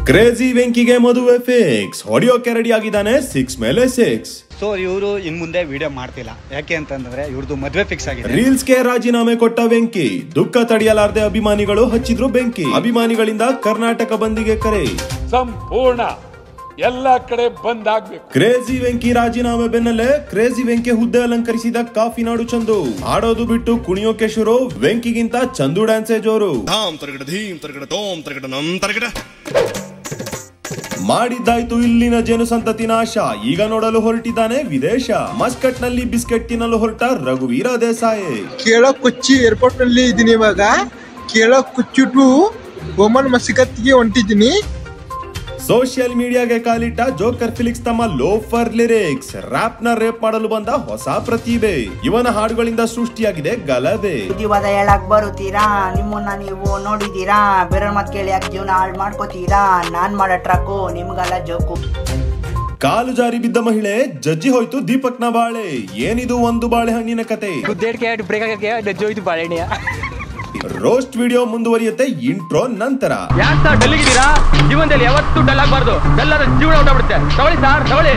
crazy ವೆಂಕಿಗೆ ಮದುವೆ fix ಹೊಡಿಯೋಕೆ ರೆಡಿ ಆಗಿದ್ದಾನೆ ಸಿಕ್ಸ್ ಮೇಲೆ ಸಿಕ್ಸ್ ಸೊ ಇವರು ಇನ್ ಮುಂದೆ ವಿಡಿಯೋ ಮಾಡ್ತಿಲ್ಲ ಯಾಕೆ ಅಂತಂದ್ರೆ ಇವ್ರದ್ದು ಮದ್ವೆ ಫಿಕ್ಸ್ ಆಗಿದೆ ರೀಲ್ಸ್ಗೆ ರಾಜೀನಾಮೆ ಕೊಟ್ಟ ವೆಂಕಿ ದುಃಖ ತಡೆಯಲಾರದೆ ಅಭಿಮಾನಿಗಳು ಹಚ್ಚಿದ್ರು ಬೆಂಕಿ ಅಭಿಮಾನಿಗಳಿಂದ ಕರ್ನಾಟಕ ಬಂದಿಗೆ ಕರೆ ಸಂಪೂರ್ಣ ಎಲ್ಲ ಕಡೆ ಬಂದ್ ಆಗ್ಬೇಕು ಕ್ರೇಜಿ ವೆಂಕಿ ರಾಜೀನಾಮೆ ಬೆನ್ನಲ್ಲೇ ಕ್ರೇಜಿ ವೆಂಕಿ ಹುದ್ದೆ ಅಲಂಕರಿಸಿದ ಕಾಫಿ ನಾಡು ಚಂದು ಆಡೋದು ಬಿಟ್ಟು ಕುಣಿಯೋಕೆ ಶುರು ವೆಂಕಿಗಿಂತ ಚಂದು ಡ್ಯಾನ್ಸೇ ಜೋರು ಧಾಮ್ ತರಗಡ ಧೀಮ್ ತರಗಡ ತೋಮ್ ತರಗಡ ನಮ್ ತರಗಡ ಮಾಡಿದ್ದಾಯ್ತು ಇಲ್ಲಿನ ಜನಸಂತತಿ ನಾಶ ಈಗ ನೋಡಲು ಹೊರಟಿದ್ದಾನೆ ವಿದೇಶ ಮಸ್ಕಟ್ ನಲ್ಲಿ ಬಿಸ್ಕೆಟ್ ತಿನ್ನಲು ಹೊರಟ ರಘುವೀರ ದೇಸಾಯಿ ಕೇಳ ಕೊಚ್ಚಿ ಏರ್ಪೋರ್ಟ್ ನಲ್ಲಿ ಇದೀನಿ ಇವಾಗ ಕೇಳ ಕೊಚ್ಚಿಟ್ಟು ಗೋಮನ್ ಮಸಿಕತ್ತಿಗೆ ಹೊಂಟಿದ್ದೀನಿ ಸೋಷಿಯಲ್ ಮೀಡಿಯಾಗೆ ಕಾಲಿಟ್ಟ ಜೋಕರ್ ಫಿಲಿಕ್ಸ್ ತಮ್ಮ ಲೋಫರ್ ಲಿರಿಕ್ಸ್ ರ್ಯಾಪ್ ನ ರೇಪ್ ಮಾಡಲು ಬಂದ ಹೊಸ ಪ್ರತಿಭೆ ಇವನ ಹಾಡುಗಳಿಂದ ಸೃಷ್ಟಿಯಾಗಿದೆ ಗಲಭೆ ಬುದ್ಧಿವಾದ ಹೇಳಕ್ ಬರುತ್ತೀರಾ ನಿಮ್ಮನ್ನ ನೀವು ನೋಡಿದೀರಾ ಬೇರೆಯವ್ರ ಮತ್ ಕೇಳಿ ಯಾಕೆ ಜೀವನ ಹಾಳು ಮಾಡ್ಕೋತೀರಾ ನಾನ್ ಮಾಡೋ ಟ್ರಕ್ಕು ನಿಮ್ಗಲ್ಲ ಜೋಕು ಕಾಲು ಜಾರಿ ಬಿದ್ದ ಮಹಿಳೆ ಜಜ್ಜಿ ಹೋಯ್ತು ದೀಪಕ್ನ ಬಾಳೆ ಏನಿದು ಒಂದು ಬಾಳೆಹಣ್ಣಿನ ಕತೆ ಗುದ್ದೇಡ್ಕೆ ಬ್ರೇಕ್ ಆಗಕ್ಕೆ ನಜ್ಜೋಯ್ತು ಬಾಳೆಹಣ್ಣಿಯ ರೋಸ್ಟ್ ವಿಡಿಯೋ ಮುಂದುವರಿಯುತ್ತೆ ಇಂಟ್ರೋ ನಂತರ ಯಾಕೆ ಸರ್ ಡಲ್ಲಿಗಿದ್ದೀರಾ ಜೀವನದಲ್ಲಿ ಯಾವತ್ತೂ ಡಲ್ ಆಗಬಾರ್ದು ಡಲ್ ಆದ್ರೆ ಜೀವನ ಹೊಟ್ಟಬಿಡುತ್ತೆ ತಗೊಳ್ಳಿ ಸರ್ ತಗೊಳ್ಳಿ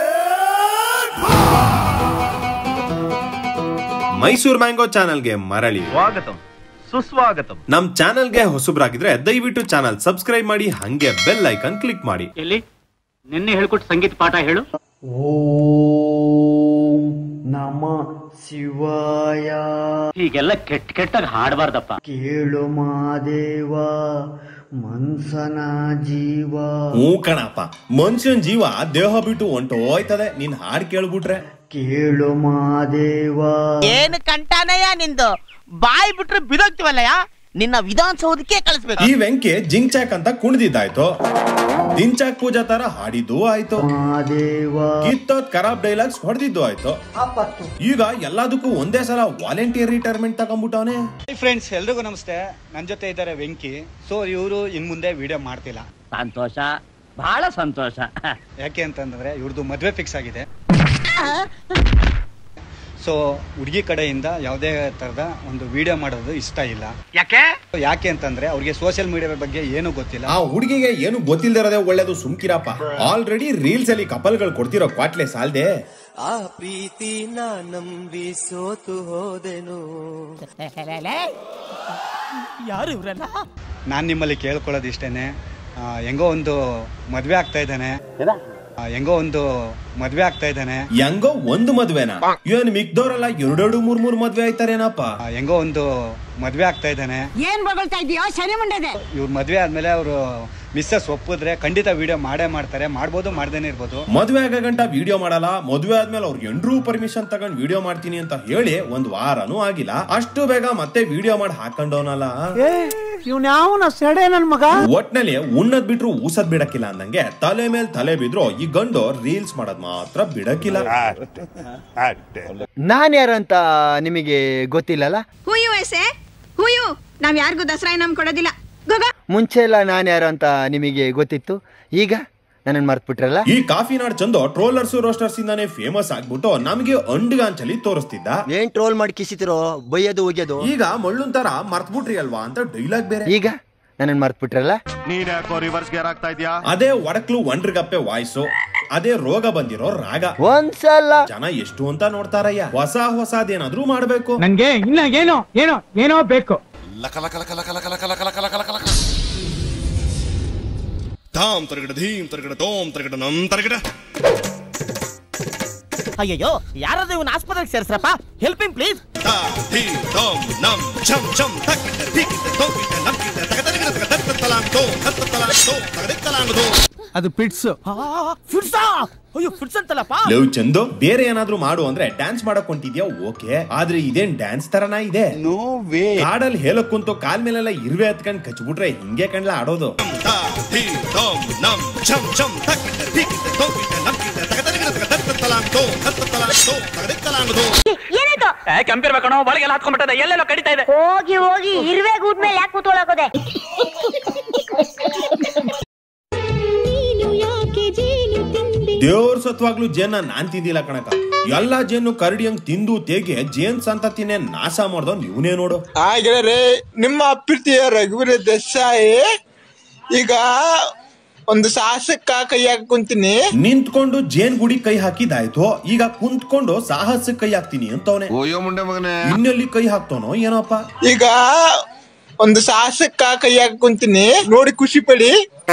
ಮೈಸೂರ್ ಮ್ಯಾಂಗೋ ಚಾನಲ್ಗೆ ಮರಳಿ ಸ್ವಾಗತಂ ಸುಸ್ವಾಗತಂ ನಮ್ ಚಾನಲ್ಗೆ ಹೊಸಬ್ರಾಗಿದ್ರೆ ದಯವಿಟ್ಟು ಚಾನಲ್ ಸಬ್ಸ್ಕ್ರೈಬ್ ಮಾಡಿ ಹಂಗೆ ಬೆಲ್ ಐಕನ್ ಕ್ಲಿಕ್ ಮಾಡಿ ಎಲ್ಲಿ ನಿನ್ನೆ ಹೇಳ್ಕೊಟ್ಟು ಸಂಗೀತ ಪಾಠ ಹೇಳು ನಮ ಶಿವಾಯ ಹೀಗೆಲ್ಲ ಕೆಟ್ಟ ಕೆಟ್ಟಾಗ ಹಾಡಬಾರ್ದಪ್ಪ ಕೇಳು ಮಾದೇವ ಮನ್ಸನ ಜೀವ ಹ್ಞೂ ಕಣಪ್ಪ ಮನುಷ್ಯನ್ ಜೀವ ದೇಹ ಬಿಟ್ಟು ಹೊಂಟು ಹೋಯ್ತದೆ ನಿನ್ ಹಾಡ್ ಕೇಳ್ಬಿಟ್ರೆ ಕೇಳು ಮಾದೇವ ಏನು ಕಂಟಾನಯ್ಯ ನಿಂದು ಬಾಯಿ ಬಿಟ್ರೆ ಬಿದೋಗ್ತಿವಲ್ಲಯ್ಯ ನಿನ್ನ ವಿಧಾನಸೌಧಕ್ಕೆ ಕಳಿಸ್ಬೇಕು ಈ ವೆಂಕಿ ಜಿಂಚಾಕ್ ಅಂತ ಕುಣಿದಿದ್ದಾಯ್ತು ದಿಂಚಾಕ್ ಪೂಜಾ ತರ ಹಾಡಿದ್ದು ಆಯ್ತು ಮಾದೇವ ಕಿತ್ತೋದ್ ಖರಾಬ್ ಡೈಲಾಗ್ಸ್ ಹೊಡೆದಿದ್ದು ಆಯ್ತು ಈಗ ಎಲ್ಲದಕ್ಕೂ ಒಂದೇ ಸಲ ವಾಲಂಟಿಯರ್ ರಿಟೈರ್ಮೆಂಟ್ ತಗೊಂಡ್ಬಿಟ್ಟವನೆ ಫ್ರೆಂಡ್ಸ್ ಎಲ್ರಿಗೂ ನಮಸ್ತೆ ನನ್ನ ಜೊತೆ ಇದ್ದಾರೆ ವೆಂಕಿ ಸೊ ಇವರು ಇನ್ ಮುಂದೆ ವಿಡಿಯೋ ಮಾಡ್ತಿಲ್ಲ ಸಂತೋಷ ಬಹಳ ಸಂತೋಷ ಯಾಕೆ ಅಂತಂದ್ರೆ ಇವ್ರದ್ದು ಮದ್ವೆ ಫಿಕ್ಸ್ ಆಗಿದೆ ಸೊ ಹುಡುಗಿ ಕಡೆಯಿಂದ ಯಾವುದೇ ತರದ ಒಂದು ವಿಡಿಯೋ ಮಾಡೋದು ಇಷ್ಟ ಇಲ್ಲ ಯಾಕೆ ಯಾಕೆ ಅಂತಂದ್ರೆ ಅವ್ರಿಗೆ ಸೋಷಿಯಲ್ ಮೀಡಿಯಾ ಬಗ್ಗೆ ಏನು ಗೊತ್ತಿಲ್ಲ ಆ ಹುಡುಗಿಗೆ ಏನು ಗೊತ್ತಿಲ್ದಿರೋದೇ ಒಳ್ಳೇದು ಸುಮ್ಕಿರಪ್ಪ ಆಲ್ರೆಡಿ ರೀಲ್ಸ್ ಅಲ್ಲಿ ಕಪಲ್ಗಳು ಕೊಡ್ತಿರೋ ಕ್ವಾಟ್ಲೆ ಸಾಲ್ದೆ ಆ ಪ್ರೀತಿನ ನಂಬಿ ಸೋತು ಹೋದೆನು ಯಾರು ಇವ್ರಲ್ಲ ನಾನು ನಿಮ್ಮಲ್ಲಿ ಕೇಳ್ಕೊಳ್ಳೋದು ಇಷ್ಟೇನೆ ಆ, ಹೆಂಗೋ ಒಂದು ಮದ್ವೆ ಆಗ್ತಾ ಇದ್ದಾನೆ ಆ, ಹೆಂಗೋ ಒಂದು ಮದ್ವೆ ಆಗ್ತಾ ಇದ್ದಾನೆ ಹೆಂಗೋ ಒಂದು ಮದ್ವೆನ ಏನ್ ಮಿಕ್ದವ್ರೆಲ್ಲ ಎರಡೆರಡು ಮೂರ್ ಮೂರ್ ಮದ್ವೆ ಆಯ್ತಾರೇನಪ್ಪ ಆ, ಹೆಂಗೋ ಒಂದು ಮದ್ವೆ ಆಗ್ತಾ ಇದ್ದಾನೆ ಏನ್ ಬಗಳ್ತಾ ಇದೀಯೋ ಶನಿ ಮುಂಡೆದೆ ಇವ್ರ ಮದ್ವೆ ಆದ್ಮೇಲೆ ಅವರು ಮಿಸ್ಸಸ್ ಒಪ್ಪಿದ್ರೆ ಖಂಡಿತ ವಿಡಿಯೋ ಮಾಡೇ ಮಾಡ್ತಾರೆ ಮಾಡ್ಬೋದು ಮಾಡ್ದೇನೆ ಇರ್ಬೋದು ಮದ್ವೆ ಆಗ ಗಂಟ ವಿಡಿಯೋ ಮಾಡಲ್ಲ ಮದ್ವೆ ಆದ್ಮೇಲೆ ಅವ್ರಿಗೆ ಎಂಡ್ರೂ ಪರ್ಮಿಷನ್ ತಗೊಂಡ್ ವಿಡಿಯೋ ಮಾಡ್ತೀನಿ ಅಂತ ಹೇಳಿ ಒಂದ್ ವಾರನೂ ಆಗಿಲ್ಲ ಅಷ್ಟು ಬೇಗ ಮತ್ತೆ ವಿಡಿಯೋ ಮಾಡಿ ಹಾಕೊಂಡವನಲ್ಲ ಇವ್ನ ಯಾವನ ಸೆಡೆ ನನ್ ಮಗ ಒಟ್ನಲ್ಲಿ ಉಣ್ಣದ್ ಬಿಟ್ರು ಊಸದ್ ಬಿಡಕ್ಕಿಲ್ಲ ಅಂದಂಗೆ ತಲೆ ಮೇಲ್ ತಲೆ ಬಿದ್ರು ಈ ಗಂಡು ರೀಲ್ಸ್ ಮಾಡೋದ್ ಮಾತ್ರ ಬಿಡಕ್ಕಿಲ್ಲ ನಾನ್ ಯಾರು ಅಂತ ನಿಮಗೆ ಗೊತ್ತಿಲ್ಲಲ್ಲ ಹೂಯು ಎಸೆ ಹೂಯು ನಾವ್ ಯಾರಿಗೂ ದಸರಾ ನಮ್ ಕೊಡೋದಿಲ್ಲ ಗೊಗ ಮುಂಚೆ ಎಲ್ಲ ನಾನ್ ಯಾರು ಅಂತ ನಿಮಗೆ ಗೊತ್ತಿತ್ತು ಈಗ ನನ್ನನ್ನು ಮರ್ತ್ಬಿಟ್ರಲ್ಲ ಈ ಕಾಫಿ ನಾಡ್ ಚಂದು ಟ್ರೋಲರ್ಸ್ ರೋಸ್ಟರ್ಸ್ ಇಂದಾನೆ ಫೇಮಸ್ ಆಗ್ಬಿಟ್ಟು ನಮ್ಗೆ ಅಂಡ್ಗಾಂಚಲಿ ತೋರಿಸ್ತಿದ್ದ ಏನ್ ಟ್ರೋಲ್ ಮಾಡಿ ಕಿಸಿತಿರೋ ಬೈಯೋದು ಒಗ್ಯೋದು ಈಗ ಮಳ್ಳೊಂದ್ ತರ ಮರ್ತ್ಬಿಟ್ರಿ ಅಲ್ವಾ ಅಂತ ಡೈಲಾಗ್ ಬೇರೆ ಈಗ ನನ್ನನ್ನು ಮರ್ತ್ಬಿಟ್ರಲ್ಲ ನೀನ್ ಯಾಕೋ ರಿವರ್ಸ್ ಗೇರ್ ಆಗ್ತಾ ಇದ್ಯಾ ಅದೇ ಒಡಕ್ಲು ಒಂಡ್ರಿಗಪ್ಪೆ ವಾಯ್ಸು ಅದೇ ರೋಗ ಬಂದಿರೋ ರಾಗ ಒಂದ್ಸಲ ಜನ ಎಷ್ಟು ಅಂತ ನೋಡ್ತಾರಯ್ಯ ಹೊಸ ಹೊಸದೇನಾದ್ರೂ ಮಾಡ್ಬೇಕು ನನ್ಗೆ ಇನ್ನ ಏನೋ ಏನೋ ಏನೋ ಬೇಕು ಲಕ ಲಕ ಲಕ ಲಕ ಲಕ ಲಕ ಲಕ ಲಕ ಲಕ ಲಕ ಲಕ ಧಾಮ್ ತರಗಡ ಧೀಮ್ ತರಗಡ ತೋಮ್ ತರಗಡ ನಮ್ ತರಗಡ ಅಯ್ಯಯ್ಯೋ ಯಾರಾದ್ರೂ ಇವನ್ ಆಸ್ಪತ್ರೆಗೆ ಸೇರ್ಸ್ರಪ್ಪ ಹೆಲ್ಪಿಂಗ್ ಪ್ಲೀಸ್ ತಾ ಧೀಮ್ ತೋಮ್ ನಮ್ ಛಮ್ ಛಮ್ ತಕ್ಕಿಟ ಧಿಕ್ಕಿಟ ತೋಕಿಟ ನಮ್ಕಿಟ ತಗ ತರಗಡ ತಗ ತತ್ತ ತಲಾಂಗ್ ತೋ ತತ್ತ ತಲಾಂಗ್ ತೋ ತಗಡಿಕ್ ತಲಾಂಗ್ ತೋ ಅದು ಪಿಟ್ಸ್ ಫಿಟ್ಸಾ ಅಯ್ಯೋ ಫಿಟ್ಸ್ ಅಂತಲ್ಲಪ್ಪ ಲವ್ ಚಂದು ಬೇರೆ ಏನಾದ್ರೂ ಮಾಡು ಅಂದ್ರೆ ಡ್ಯಾನ್ಸ್ ಮಾಡಕ್ ಹೊಂಟಿದ್ಯಾ ಓಕೆ ಆದ್ರೆ ಇದೇನ್ ಡ್ಯಾನ್ಸ್ ತರನ ಇದೆ ಕಾಡಲ್ಲಿ ಹೇಳಕ್ ಕುಂತು ಕಾಲ್ ಮೇಲೆಲ್ಲ ಇರುವೆ ಹತ್ಕೊಂಡ್ ಕಚ್ಬಿಟ್ರೆ ಹಿಂಗೆ ಕಣ್ಲ ಆಡೋದು ತಾ ಧೀಮ್ ತೋಮ್ ನಮ್ ಛಮ್ ಛಮ್ ತಕ್ಕಿಟ ಧಿಕ್ಕಿಟ ತೋಕಿಟ ನಮ್ಕಿಟ ತಗ ತರಗಡ ತಗ ತತ್ತ ತಲಾಂಗ್ ತೋ ತತ್ತ ತಲಾಂಗ್ ತೋ ತಗಡಿಕ್ ತಲಾಂಗ್ ತೋ ಏನಾಯ್ತು ಕೆಂಪಿರ್ಬೇಕಣೋ ಒಳಗೆಲ್ಲ ಹಾತ್ಕೊಂಡ್ಬಿಟ್ಟದೆ ಎಲ್ಲೆಲ್ಲೋ ಕಡಿತಾ ಇದೆ ಹೋಗಿ ಹೋಗಿ ಇರುವೆ ಗೂಡ್ ಮೇಲೆ ಯಾಕೆ ಕೂತ್ಕೊಳ್ಳೋಕೋದೆ ದೇವ್ರ ಸತ್ವಾಗ್ಲೂ ಜೇನ ನಾನ್ ತಿಂದಿಲ್ಲ ಕಣಕ ಎಲ್ಲಾ ಜೇನು ಕರಡಿಯಂಗ್ ತಿಂದು ತೇಗೆ ಜೇನ್ ಸಂತತಿನೇ ನಾಶ ಮಾಡ್ದವ್ ನೀವನೇ ನೋಡು ಹಾಗೆ ನಿಮ್ಮ ಅಪ್ಪಿರ್ತಿಯ ರಘುವೀರ ದೇಸಾಯಿ ಈಗ ಒಂದು ಸಾಹಸಕ್ಕ ಕೈ ಹಾಕ ಕುಂತೀನಿ ನಿಂತ್ಕೊಂಡು ಜೇನ್ ಗುಡಿ ಕೈ ಹಾಕಿದಾಯ್ತು ಈಗ ಕುಂತ್ಕೊಂಡು ಸಾಹಸ ಕೈ ಹಾಕ್ತೀನಿ ಅಂತವನೆ ಇನ್ನೆಲ್ಲಿ ಕೈ ಹಾಕ್ತಾನೋ ಏನಪ್ಪ ಈಗ ಒಂದು ಸಾಹಸಕ್ಕ ಕೈ ಹಾಕ ಕುಂತೀನಿ ನೋಡಿ ಖುಷಿ ಪಡಿ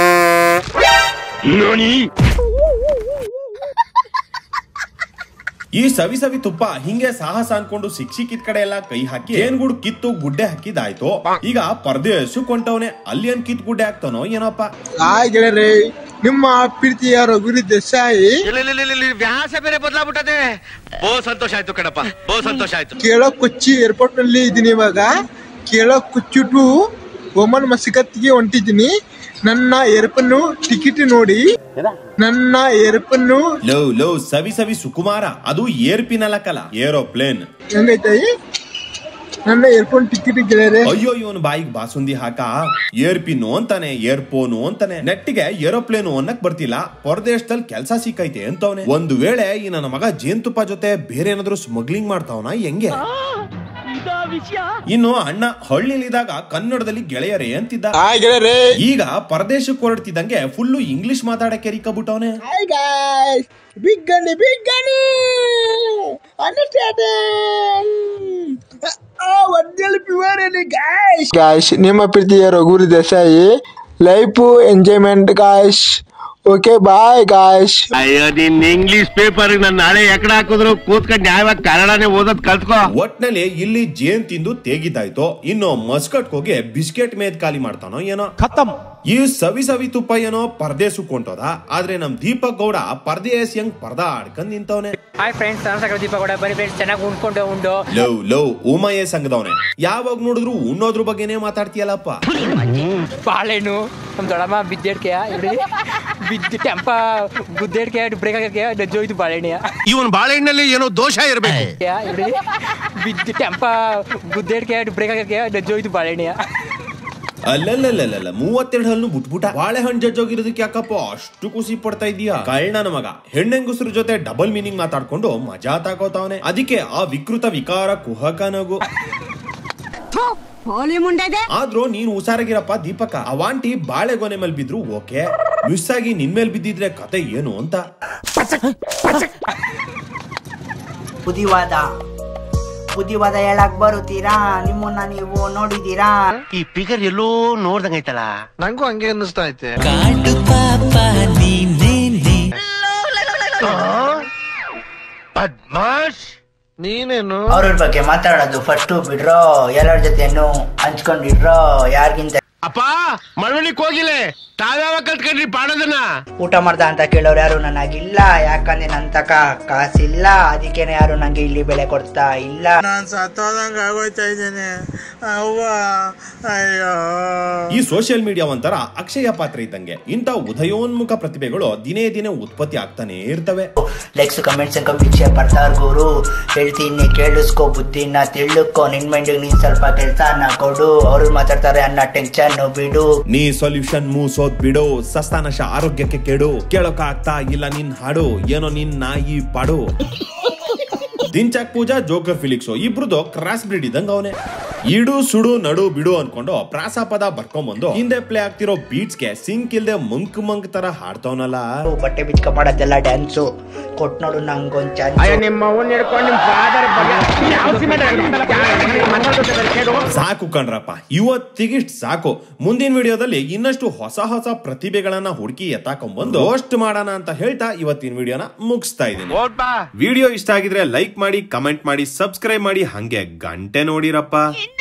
ಈ ಸವಿ ಸವಿ ತುಪ್ಪ ಹಿಂಗೆ ಸಾಹಸ ಅನ್ಕೊಂಡು ಸಿಕ್ಸಿಕ್ಕಿದ್ ಕಡೆ ಎಲ್ಲ ಕೈ ಹಾಕಿ ಏನ್ ಗುಡ್ ಕಿತ್ತು ಗುಡ್ಡೆ ಹಾಕಿದಾಯ್ತು ಈಗ ಪರದೇಶು ಕೊಂಟವನೆ ಅಲ್ಲಿ ಏನ್ ಕಿತ್ ಗುಡ್ಡೆ ಹಾಕ್ತಾನೋ ಏನಪ್ಪ ಹಾಯ್ ಗೆಳೆಯರೇ ನಿಮ್ಮ ಪ್ರೀತಿಯ ರಘುರಿ ದೇಸಾಯಿ ವ್ಯಾಸ ಬೇರೆ ಬದಲಾಗ್ಬಿಟ್ಟದೆ ಬೋ ಸಂತೋಷ ಆಯ್ತು ಕಣಪ್ಪ ಬೋ ಸಂತೋಷ ಆಯ್ತು ಕೇಳೋ ಕೊಚ್ಚಿ ಏರ್ಪೋರ್ಟ್ ನಲ್ಲಿ ಇದೀನಿ ಇವಾಗ ಕೇಳೋ ಕೊಚ್ಚುಟು ಒಮನ್ ಮಸಿಕತ್ತಿಗೆ ಹೊಂಟಿದ್ದೀನಿ ನನ್ನ ಏರ್ಪನ್ನು ಟಿಕೆಟ್ ನೋಡಿ ನನ್ನ ಏರ್ಪನ್ನು ಲವ್ ಲವ್ ಸವಿ ಸವಿ ಸುಕುಮಾರ ಅದು ಏರ್ಪಿನಲಕಲ್ಲ ಏರೋಪ್ಲೇನ್ ಹೆಂಗೈತೆ ನನ್ನ ಏರ್ಪೋನ್ ಟಿಕೆಟ್ ಗೆಳೆಯರೆ ಅಯ್ಯೋ ಇವನ್ ಬಾಯಿಗೆ ಬಾಸುಂದಿ ಹಾಕ ಏರ್ಪಿನ್ನು ಅಂತಾನೆ ಏರ್ಪೋನು ಅಂತಾನೆ ನೆಟ್ಟಿಗೆ ಏರೋಪ್ಲೇನು ಅನ್ನಕ್ ಬರ್ತಿಲ್ಲ ಹೊರದೇಶದಲ್ಲಿ ಕೆಲ್ಸ ಸಿಕ್ಕೈತೆ ಅಂತವನೆ ಒಂದು ವೇಳೆ ಈ ನನ್ನ ಮಗ ಜೇನ್ತುಪ್ಪ ಜೊತೆ ಬೇರೆ ಏನಾದ್ರು ಸ್ಮಗ್ಲಿಂಗ್ ಮಾಡ್ತಾವನ ಹೆಂಗೆ ಇನ್ನು ಅಣ್ಣ ಹಳ್ಳಿಲಿದ್ದಾಗ ಕನ್ನಡದಲ್ಲಿ ಗೆಳೆಯರೇ ಅಂತಿದ್ದ ಹಾಯ್ ಗೆಳೆಯರೇ ಈಗ ಪರದೇಶಕ್ಕೆ ಹೊರಡ್ತಿದ್ದಂಗೆ ಫುಲ್ಲು ಇಂಗ್ಲಿಷ್ ಮಾತಾಡಕ್ಕೆ ರಿಕಬಿಟ್ಟವನೆ ಹಾಯ್ ಗಾಯ್ಸ್ ಬಿಗ್ ಗಣಿ ಬಿಗ್ ಗಣಿ ಗಾಯ್ಸ್ ನಿಮ್ಮ ಪ್ರೀತಿಯ ರಘುರಿ Desai life enjoyment guys okay bye guys ಅಯ್ಯೋ ನಿನ್ ಇಂಗ್ಲಿಷ್ ಪೇಪರ್ ನಾನು ನಾಳೆ ಎಕಡೆ ಹಾಕಿದ್ರು ಕೂತ್ಕೊಂಡು ನ್ಯಾಯವಾಗಿ ಕನ್ನಡನೇ ಓದೋದ್ ಕಲ್ತ್ಕೋ ಒಟ್ನಲ್ಲಿ ಇಲ್ಲಿ ಜೇನ್ ತಿಂದು ತೇಗಿದ್ದಾಯ್ತು ಇನ್ನು ಮಸ್ಕಟ್ ಹೋಗಿ ಬಿಸ್ಕೆಟ್ ಮೇದ್ ಖಾಲಿ ಮಾಡ್ತಾನೋ ಏನೋ ಖತಮ್ ಈ ಸವಿ ಸವಿ ತುಪ್ಪ ಏನೋ ಪರ್ದೆ ಸುಕ್ಕೊಂಟೋದ ಆದ್ರೆ ನಮ್ ದೀಪಕ್ ಗೌಡ ಪರ್ದೆ ಹೆಂಗ್ ಪರ್ದ ಆಡ್ಕೊಂಡ್ ನಿಂತವನೆ ಹಾಯ್ ಫ್ರೆಂಡ್ಸ್ ನಾನು ಸಕಲ ದೀಪ ಕೂಡ ಬರೀ ಫ್ರೆಂಡ್ಸ್ ಚೆನ್ನಾಗಿ ಉಂಡ್ಕೊಂಡು ಉಂಡು ಲವ್ ಲವ್ ಉಮಯೇ ಸಂಘದವನೆ ಯಾವಾಗ ನೋಡಿದ್ರು ಉಣ್ಣೋದ್ರ ಬಗ್ಗೆನೇ ಮಾತಾಡ್ತೀಯಲ್ಲಪ್ಪ ಬಾಳೆಹಣ್ಣು ನಮ್ಮ ದೊಡ್ಡಮ್ಮ ಬಿದ್ದೇಡ್ಕೆಯ ಇಡಿ ಬಿದ್ದು ಟೆಂಪ ಗುದ್ದೇಡ್ಕೆ ಬ್ರೇಕ್ ಆಗಕ್ಕೆ ನಜ್ಜೋಯ್ತು ಬಾಳೆಹಣ್ಣಿಯ ಇವನ್ ಬಾಳೆಹಣ್ಣಲ್ಲಿ ಏನೋ ದೋಷ ಇರ್ಬೇಕು ಇಡಿ ಬಿದ್ದು ಟೆಂಪ ಗುದ್ದೇಡ್ಕೆ ಬ್ರೇಕ್ ಆಗಕ್ಕೆ ನಜ್ಜೋಯ್ತು ಬಾಳೆಹಣ್ಣಿಯ ಅಲ್ಲಲ್ಲಲ್ಲಲ್ಲ ಮೂವತ್ತೆರಡು ಹಲ್ಲು ಬಿಟ್ಬಿಟ್ಟ ಬಾಳೆಹಣ್ಣು ಜಜ್ಜೋಗಿರೋದಕ್ಕೆ ಯಾಕಪ್ಪ ಅಷ್ಟು ಖುಷಿ ಪಡ್ತಾ ಇದೀಯಾ ಕಳ್ಳನ ಮಗ ಹೆಣ್ಣೆಂಗುಸ್ರ ಜೊತೆ ಡಬಲ್ ಮೀನಿಂಗ್ ಮಾತಾಡ್ಕೊಂಡು ಮಜಾ ತಾಕೋತಾವನೆ ಅದಕ್ಕೆ ಆ ವಿಕೃತ ವಿಕಾರ ಕುಹಕ ನಗು ಆದ್ರೂ ನೀನ್ ಹುಷಾರಾಗಿರಪ್ಪ ದೀಪಕ ಅವಾಂಟಿ ಬಾಳೆಗೊನೆ ಮೇಲ್ ಬಿದ್ರು ಓಕೆ ಮಿಸ್ ಆಗಿ ನಿನ್ ಮೇಲ್ ಬಿದ್ದಿದ್ರೆ ಕತೆ ಏನು ಅಂತ ಬುದ್ಧಿವಾದ ಬುದ್ಧಿವಾದ ಹೇಳಕ್ ಬರುತ್ತೀರಾ ನಿಮ್ಮನ್ನ ನೀವು ನೋಡಿದೀರಾ ಈ ಫಿಗರ್ ಎಲ್ಲೋ ನೋಡ್ದಂಗೈತಲ್ಲ ನಂಗೂ ಹಂಗೆ ಅನ್ನಿಸ್ತಾ ಐತೆ ಪದ್ಮಾಶ್ ನೀನೇನು ಅವ್ರ ಬಗ್ಗೆ ಮಾತಾಡೋದು ಫಸ್ಟ್ ಬಿಡ್ರೋ ಎಲ್ಲರ ಜೊತೆನು ಹಂಚ್ಕೊಂಡಿಡ್ರೋ ಯಾರಿಗಿಂತ ಅಪ್ಪ ಮಳವಳ್ಳಿಕ್ ಹೋಗಿಲೆ ತಾವ್ಯಾವ ಕಲ್ತ್ಕೊಂಡ್ರಿ ಪಾಡೋದನ್ನ ಊಟ ಮಾಡ್ದ ಅಂತ ಕೇಳೋರು ಯಾರು ನನಗಿಲ್ಲ ಯಾಕಂದ್ರೆ ನನ್ ತಕ ಕಾಸಿಲ್ಲ ಅದಕ್ಕೇನೆ ಯಾರು ನಂಗೆ ಇಲ್ಲಿ ಬೆಲೆ ಕೊಡ್ತಾ ಇಲ್ಲ ನಾನ್ ಸತ್ತೋದಂಗ ಆಗೋಯ್ತಾ ಇದ್ದೇನೆ ಅವ್ವ ಅಯ್ಯೋ ಈ ಸೋಷಿಯಲ್ ಮೀಡಿಯಾ ಒಂಥರ ಅಕ್ಷಯ ಪಾತ್ರ ಇದ್ದಂಗೆ ಇಂಥ ಉದಯೋನ್ಮುಖ ಪ್ರತಿಭೆಗಳು ದಿನೇ ದಿನೇ ಉತ್ಪತ್ತಿ ಆಗ್ತಾನೆ ಇರ್ತವೆ ಲೈಕ್ಸ್ ಕಮೆಂಟ್ಸ್ ಪಿಕ್ಚರ್ ಬರ್ತಾರ್ ಗುರು ಹೇಳ್ತೀನಿ ಕೇಳಿಸ್ಕೊ ಬುದ್ಧಿನ ತಿಳ್ಕೊ ನಿನ್ ಮೈಂಡ್ ನೀನ್ ಸ್ವಲ್ಪ ಕೆಲ್ಸನ ಕೊಡು ಅವ್ರು ಮಾತಾಡ್ತಾರೆ ಅನ್ನೋ ಟೆನ್ಷನ್ ಬಿಡು ನೀ ಸೊಲ್ಯೂಷನ್ ಮೂಸೋದ್ ಬಿಡು ಸಸ್ತಾನಶ ಆರೋಗ್ಯಕ್ಕೆ ಕೆಡು ಕೇಳೋಕ ಆಗ್ತಾ ಇಲ್ಲ ನಿನ್ ಹಾಡು ಏನೋ ನಿನ್ ನಾಯಿ ಪಾಡು ದಿಂಚಾಕ್ ಪೂಜಾ ಜೋಕರ್ ಫಿಲಿಕ್ಸು ಇಬ್ರದ್ದು ಕ್ರಾಸ್ ಬ್ರೀಡ್ ಇದ್ದಂಗ ಅವನೇ ಇಡು ಸುಡು ನಡು ಬಿಡು ಅನ್ಕೊಂಡು ಪ್ರಾಸಪದ ಬರ್ಕೊಂಬಂದು ಹಿಂದೆ ಪ್ಲೇ ಆಗ್ತಿರೋ ಬೀಟ್ಸ್ಗೆ ಸಿಂಕ್ ಇಲ್ದೆ ಮಂಕ್ ಮಂಕ್ ತರ ಹಾಡ್ತವನಲ್ಲ ಬಟ್ಟೆ ಬಿಚ್ಕ ಮಾಡೋದೆಲ್ಲ ಡ್ಯಾನ್ಸು ಕೊಟ್ ನೋಡು ನಂಗೊಂದ್ ಚಾನ್ಸ್ ನಿಮ್ಮ ಹಿಡ್ಕೊಂಡು ನಿಮ್ಮ ಫಾದರ್ ಸಾಕು ಕಣ್ರಪ್ಪ ಇವತ್ತಿಗಿಷ್ಟ್ ಸಾಕು ಮುಂದಿನ ವಿಡಿಯೋದಲ್ಲಿ ಇನ್ನಷ್ಟು ಹೊಸ ಹೊಸ ಪ್ರತಿಭೆಗಳನ್ನ ಹುಡುಕಿ ಎತ್ತಾಕೊಂಡ್ಬಂದು ಹೋಸ್ಟ್ ಮಾಡೋಣ ಅಂತ ಹೇಳ್ತಾ ಇವತ್ತಿನ ವಿಡಿಯೋನ ಮುಗಿಸ್ತಾ ಇದ್ದೀನಿ ವಿಡಿಯೋ ಇಷ್ಟ ಆಗಿದ್ರೆ ಲೈಕ್ ಮಾಡಿ ಕಮೆಂಟ್ ಮಾಡಿ ಸಬ್ಸ್ಕ್ರೈಬ್ ಮಾಡಿ ಹಂಗೆ ಗಂಟೆ ನೋಡಿರಪ್ಪ